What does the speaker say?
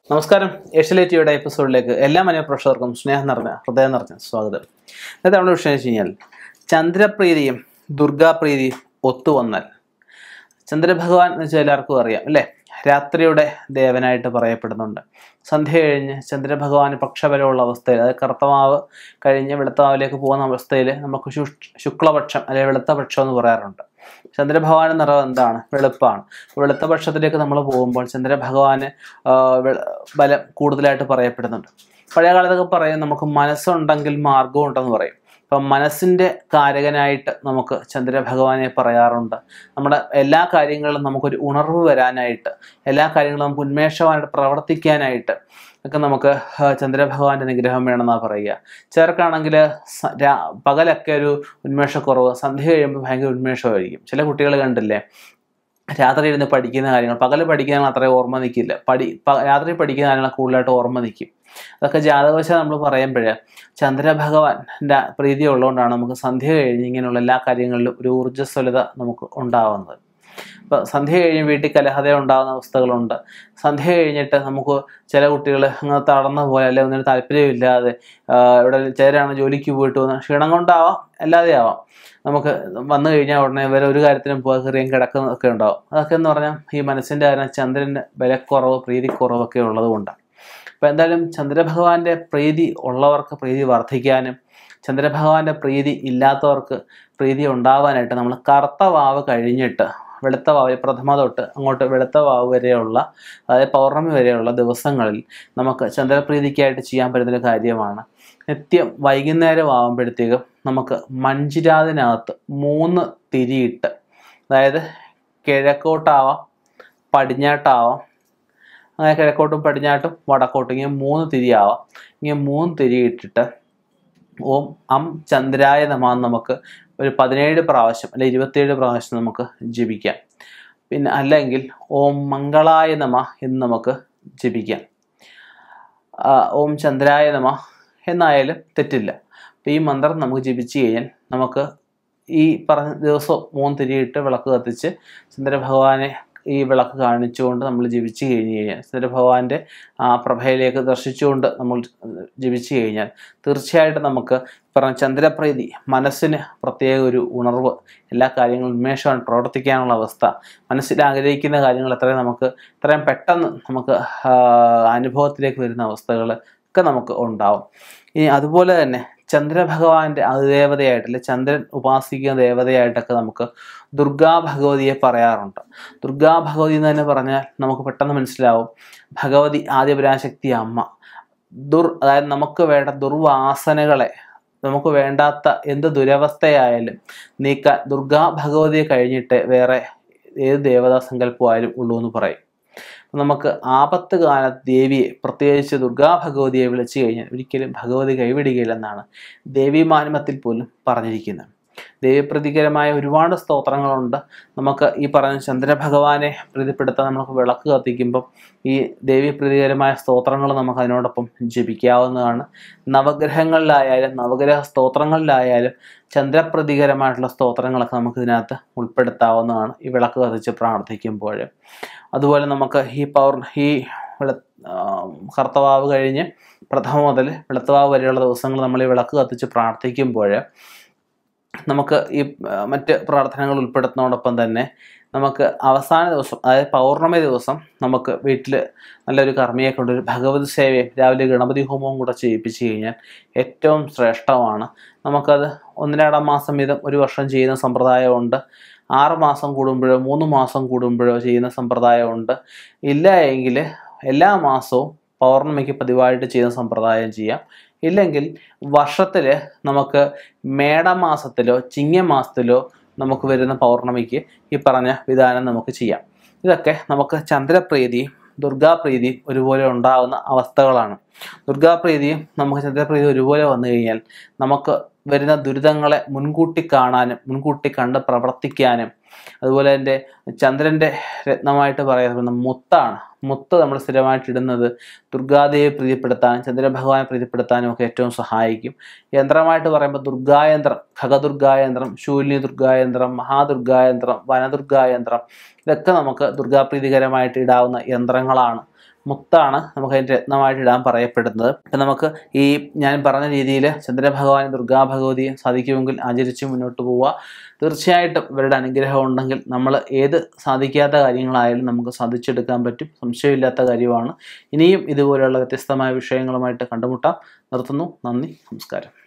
നമസ്കാരം ഏഷ്യലേറ്റിയുടെ എപ്പിസോഡിലേക്ക് എല്ലാ മനഃപ്രേക്ഷകർക്കും സ്നേഹം നിറഞ്ഞ ഹൃദയം നിറഞ്ഞ സ്വാഗതം ഇന്നത്തെ നമ്മുടെ വിഷയം വെച്ച് കഴിഞ്ഞാൽ ചന്ദ്രപ്രീതിയും ദുർഗാപ്രീതിയും ഒത്തുവന്നാൽ ചന്ദ്രഭഗവാൻ എന്ന് വെച്ചാൽ എല്ലാവർക്കും അറിയാം അല്ലേ രാത്രിയുടെ ദേവനായിട്ട് പറയപ്പെടുന്നുണ്ട് സന്ധ്യ കഴിഞ്ഞ് ചന്ദ്രഭഗവാന് പക്ഷബലമുള്ള അവസ്ഥയിൽ അതായത് കറുത്തമാവ് കഴിഞ്ഞ് വെളുത്തമാവിലേക്ക് പോകുന്ന അവസ്ഥയിൽ നമുക്ക് ശു ശുക്ലപക്ഷം അല്ലെങ്കിൽ വെളുത്ത പക്ഷം എന്ന് പറയാറുണ്ട് ചന്ദ്രഭഗവാന്റെ നിറം എന്താണ് വെളുപ്പാണ് വെളുത്ത പക്ഷത്തിലേക്ക് നമ്മൾ പോകുമ്പോൾ ചന്ദ്രഭഗവാന് ആ, വെ- ബലം കൂടുതലായിട്ട് പറയപ്പെടുന്നുണ്ട് പഴയ കാലത്തൊക്കെ പറയും നമുക്ക് മനസ്സുണ്ടെങ്കിൽ മാർഗം ഉണ്ടെന്ന് പറയും അപ്പം മനസ്സിൻ്റെ കാരകനായിട്ട് നമുക്ക് ചന്ദ്രഭഗവാനെ പറയാറുണ്ട് നമ്മുടെ എല്ലാ കാര്യങ്ങളിലും നമുക്കൊരു ഉണർവ് വരാനായിട്ട് എല്ലാ കാര്യങ്ങളും നമുക്ക് ഉന്മേഷമായിട്ട് പ്രവർത്തിക്കാനായിട്ട് ഒക്കെ നമുക്ക് ആ, ചന്ദ്രഭഗവാന്റെ അനുഗ്രഹം വേണമെന്നാണ് പറയുക ചിലർക്കാണെങ്കിൽ സ- രാ- പകലൊക്കെ ഒരു ഉന്മേഷക്കുറവ് സന്ധ്യ കഴിയുമ്പോൾ ഭയങ്കര ഉന്മേഷമായിരിക്കും ചില കുട്ടികൾ കണ്ടില്ലേ രാത്രി ഇരുന്ന് പഠിക്കുന്ന കാര്യങ്ങൾ പകൽ പഠിക്കുന്ന അത്രയും ഓർമ്മ നിൽക്കില്ല പഠി പ- രാത്രി പഠിക്കുന്ന കാര്യങ്ങൾ കൂടുതലായിട്ട് ഓർമ്മ നിൽക്കും അതൊക്കെ ജാതകവശാൽ നമ്മൾ പറയുമ്പോൾ ചന്ദ്രഭഗവാന്റെ പ്രീതി ഉള്ളതുകൊണ്ടാണ് നമുക്ക് സന്ധ്യ കഴിഞ്ഞ് ഇങ്ങനെയുള്ള എല്ലാ കാര്യങ്ങളിലും ഒരു ഊർജ്ജസ്വലത നമുക്ക് ഉണ്ടാവുന്നത് ഇപ്പോൾ സന്ധ്യ കഴിഞ്ഞ് വീട്ടിൽ കലഹത ഉണ്ടാകുന്ന അവസ്ഥകളുണ്ട് സന്ധ്യ കഴിഞ്ഞിട്ട് നമുക്ക് ചില കുട്ടികൾ അങ്ങനെ തളർന്ന പോലെ അല്ലെങ്കിൽ ഒന്നിനും താല്പര്യമില്ലാതെ ആ, ഇവിടെ ചിലരാണ് ജോലിക്ക് പോയിട്ട് വന്ന് ക്ഷീണം കൊണ്ടാവാം അല്ലാതെ ആവാം നമുക്ക് വന്നു കഴിഞ്ഞാൽ ഉടനെ ഇവരെ ഒരു കാര്യത്തിനും പോകാൻ കയറിയും കിടക്കുന്നതൊക്കെ ഉണ്ടാവും അതൊക്കെ എന്ന് പറഞ്ഞാൽ ഈ മനസ്സിൻ്റെ കാരണം ചന്ദ്രൻ്റെ ബലക്കുറവ് പ്രീതിക്കുറവൊക്കെ ഉള്ളത് കൊണ്ടാണ് അപ്പോൾ എന്തായാലും ചന്ദ്രഭഗവാന്റെ പ്രീതി ഉള്ളവർക്ക് പ്രീതി വർദ്ധിക്കാനും ചന്ദ്രഭഗവാന്റെ പ്രീതി ഇല്ലാത്തവർക്ക് പ്രീതി ഉണ്ടാവാനായിട്ട് നമ്മൾ കറുത്ത വാവ് കഴിഞ്ഞിട്ട് വെളുത്ത വാവ് പ്രഥമ തൊട്ട് അങ്ങോട്ട് വെളുത്ത വാവ് വരെയുള്ള അതായത് പൗർണമി വരെയുള്ള ദിവസങ്ങളിൽ നമുക്ക് ചന്ദ്രപ്രീതിക്കായിട്ട് ചെയ്യാൻ പറ്റുന്നൊരു കാര്യമാണ് നിത്യം വൈകുന്നേരം ആകുമ്പോഴത്തേക്കും നമുക്ക് മഞ്ചിരാതിനകത്ത് മൂന്ന് തിരിയിട്ട് അതായത് കിഴക്കോട്ടാവാം പടിഞ്ഞാട്ടാവാം അങ്ങനെ കിഴക്കോട്ടും പടിഞ്ഞാട്ടും വടക്കോട്ടും ഇങ്ങനെ മൂന്ന് തിരിയാവാം ഇങ്ങനെ മൂന്ന് തിരി ഇട്ടിട്ട് ഓം അം ചന്ദ്രായ നമാന്ന് നമുക്ക് ഒരു പതിനേഴ് പ്രാവശ്യം അല്ലെ ഇരുപത്തിയേഴ് പ്രാവശ്യം നമുക്ക് ജപിക്കാം പിന്നെ അല്ലെങ്കിൽ ഓം മംഗളായ നമ എന്ന് നമുക്ക് ജപിക്കാം ആ, ഓം ചന്ദ്രായ നമ എന്നായാലും തെറ്റില്ല അപ്പം ഈ മന്ത്രം നമുക്ക് ജപിച്ചു കഴിഞ്ഞാൽ നമുക്ക് ഈ പറഞ്ഞ ദിവസം മൂന്ന് തിരിയിട്ട് വിളക്ക് കത്തിച്ച് ചന്ദ്രഭഗവാനെ ഈ വിളക്ക് കാണിച്ചുകൊണ്ട് നമ്മൾ ജപിച്ചു കഴിഞ്ഞ് കഴിഞ്ഞാൽ ചന്ദ്രഭഗവാന്റെ ആ പ്രഭയിലേക്ക് ദർശിച്ചുകൊണ്ട് നമ്മൾ ജപിച്ചു കഴിഞ്ഞാൽ തീർച്ചയായിട്ടും നമുക്ക് പറഞ്ഞ ചന്ദ്രപ്രീതി മനസ്സിന് പ്രത്യേക ഒരു ഉണർവ് എല്ലാ കാര്യങ്ങളും ഉന്മേഷമാണ് പ്രവർത്തിക്കാനുള്ള അവസ്ഥ മനസ്സിൽ ആഗ്രഹിക്കുന്ന കാര്യങ്ങൾ എത്രയും നമുക്ക് എത്രയും പെട്ടെന്ന് നമുക്ക് ആ, അനുഭവത്തിലേക്ക് വരുന്ന അവസ്ഥകൾ ഒക്കെ നമുക്ക് ഉണ്ടാവും ഇനി അതുപോലെ തന്നെ ചന്ദ്രഭഗവാന്റെ അതിദേവതയായിട്ട് അല്ലെ ചന്ദ്രൻ ഉപാസിക്കുന്ന ദേവതയായിട്ടൊക്കെ നമുക്ക് ദുർഗാ ഭഗവതിയെ പറയാറുണ്ട് ദുർഗാ ഭഗവതി എന്ന് തന്നെ പറഞ്ഞാൽ നമുക്ക് പെട്ടെന്ന് മനസ്സിലാവും ഭഗവതി ആദ്യപരാശക്തി അമ്മ ദുർ അതായത് നമുക്ക് വേണ്ട ദുർവാസനകളെ നമുക്ക് വേണ്ടാത്ത എന്ത് ദുരവസ്ഥയായാലും നീക്കാൻ ദുർഗാ ഭഗവതിയെ കഴിഞ്ഞിട്ട് വേറെ ഏത് ദേവതാ സങ്കല്പമായാലും ഉള്ളൂ എന്ന് പറയും അപ്പം നമുക്ക് ആപത്ത് കാലത്ത് ദേവിയെ പ്രത്യേകിച്ച് ദുർഗാ ഭഗവതിയെ വിളിച്ചു കഴിഞ്ഞാൽ ഒരിക്കലും ഭഗവതി കൈവിടുകയില്ലെന്നാണ് ദേവീമാനിമത്തിൽ പോലും പറഞ്ഞിരിക്കുന്നത് ദേവീപ്രതികരമായ ഒരുപാട് സ്തോത്രങ്ങളുണ്ട് നമുക്ക് ഈ പറഞ്ഞ ചന്ദ്രഭഗവാനെ പ്രീതിപ്പെടുത്താൻ നമുക്ക് വിളക്ക് കത്തിക്കുമ്പം ഈ ദേവീപ്രീതികരമായ സ്തോത്രങ്ങൾ നമുക്ക് അതിനോടൊപ്പം ജപിക്കാവുന്നതാണ് നവഗ്രഹങ്ങളിലായാലും നവഗ്രഹ സ്തോത്രങ്ങളിലായാലും ചന്ദ്രപ്രതികരമായിട്ടുള്ള സ്തോത്രങ്ങളൊക്കെ നമുക്ക് ഇതിനകത്ത് ഉൾപ്പെടുത്താവുന്നതാണ് ഈ വിളക്ക് കത്തിച്ച് പ്രാർത്ഥിക്കുമ്പോൾ അതുപോലെ നമുക്ക് ഈ പൗർ ഈ വെള കർത്തവാവ് കഴിഞ്ഞ് പ്രഥമ മുതൽ വെളുത്തവാവ് വരെയുള്ള ദിവസങ്ങൾ നമ്മൾ ഈ വിളക്ക് കത്തിച്ച് പ്രാർത്ഥിക്കുമ്പോൾ നമുക്ക് ഈ ആ, മറ്റ് പ്രാർത്ഥനകൾ ഉൾപ്പെടുത്തുന്നതോടൊപ്പം തന്നെ നമുക്ക് അവസാന ദിവസം അതായത് പൗർണമി ദിവസം നമുക്ക് വീട്ടിൽ നല്ലൊരു കർമ്മിയെ കൊണ്ട് ഒരു ഭഗവത് സേവയും രാവിലെ ഗണപതി ഹോമവും കൂടെ ചെയ്യിപ്പിച്ച് കഴിഞ്ഞാൽ ഏറ്റവും ശ്രേഷ്ഠമാണ് നമുക്കത് ഒന്നിനടം മാസം വീതം ഒരു വർഷം ചെയ്യുന്ന സമ്പ്രദായമുണ്ട് ആറ് മാസം കൂടുമ്പോഴോ മൂന്ന് മാസം കൂടുമ്പോഴോ ചെയ്യുന്ന സമ്പ്രദായമുണ്ട് ഇല്ല എങ്കിൽ എല്ലാ മാസവും പൗർണമിക്ക് പതിവായിട്ട് ചെയ്യുന്ന സമ്പ്രദായം ചെയ്യാം ഇല്ലെങ്കിൽ വർഷത്തിൽ നമുക്ക് മേടമാസത്തിലോ ചിങ്ങമാസത്തിലോ നമുക്ക് വരുന്ന പൗർണമിക്ക് ഈ പറഞ്ഞ വിധാനം നമുക്ക് ചെയ്യാം ഇതൊക്കെ നമുക്ക് ചന്ദ്രപ്രീതിയും ദുർഗാപ്രീതിയും ഒരുപോലെ ഉണ്ടാകുന്ന അവസ്ഥകളാണ് ദുർഗാപ്രീതിയും നമുക്ക് ചന്ദ്രപ്രീതി ഒരുപോലെ വന്നു കഴിഞ്ഞാൽ നമുക്ക് വരുന്ന ദുരിതങ്ങളെ മുൻകൂട്ടി കാണാനും മുൻകൂട്ടി കണ്ട് പ്രവർത്തിക്കാനും അതുപോലെ എൻ്റെ ചന്ദ്രൻ്റെ രത്നമായിട്ട് പറയുന്ന മുത്താണ് മുത്ത് നമ്മൾ സ്ഥിരമായിട്ട് ഇടുന്നത് ദുർഗാദേവിയെ പ്രീതിപ്പെടുത്താനും ചന്ദ്രഭഗവാനെ പ്രീതിപ്പെടുത്താനും ഒക്കെ ഏറ്റവും സഹായിക്കും യന്ത്രമായിട്ട് പറയുമ്പോൾ ദുർഗായന്ത്രം ഖഗദുർഗായന്ത്രം ശൂന്യ ദുർഗായന്ത്രം മഹാദുർഗായന്ത്രം വനദുർഗായന്ത്രം ഇതൊക്കെ നമുക്ക് ദുർഗാപ്രീതികരമായിട്ട് ഇടാവുന്ന യന്ത്രങ്ങളാണ് മുത്താണ് നമുക്ക് അതിൻ്റെ രത്നമായിട്ട് ഇടാൻ പറയപ്പെടുന്നത് അപ്പം നമുക്ക് ഈ ഞാൻ പറഞ്ഞ രീതിയിൽ ചന്ദ്രഭഗവാൻ ദുർഗാ ഭഗവതിയെ സാധിക്കുമെങ്കിൽ ആചരിച്ച് മുന്നോട്ട് പോവുക തീർച്ചയായിട്ടും ഇവരുടെ അനുഗ്രഹം ഉണ്ടെങ്കിൽ നമ്മൾ ഏത് സാധിക്കാത്ത കാര്യങ്ങളായാലും നമുക്ക് സാധിച്ചെടുക്കാൻ പറ്റും സംശയമില്ലാത്ത കാര്യമാണ് ഇനിയും ഇതുപോലെയുള്ള വ്യത്യസ്തമായ വിഷയങ്ങളുമായിട്ട് കണ്ടുമുട്ടാം നിർത്തുന്നു നന്ദി നമസ്കാരം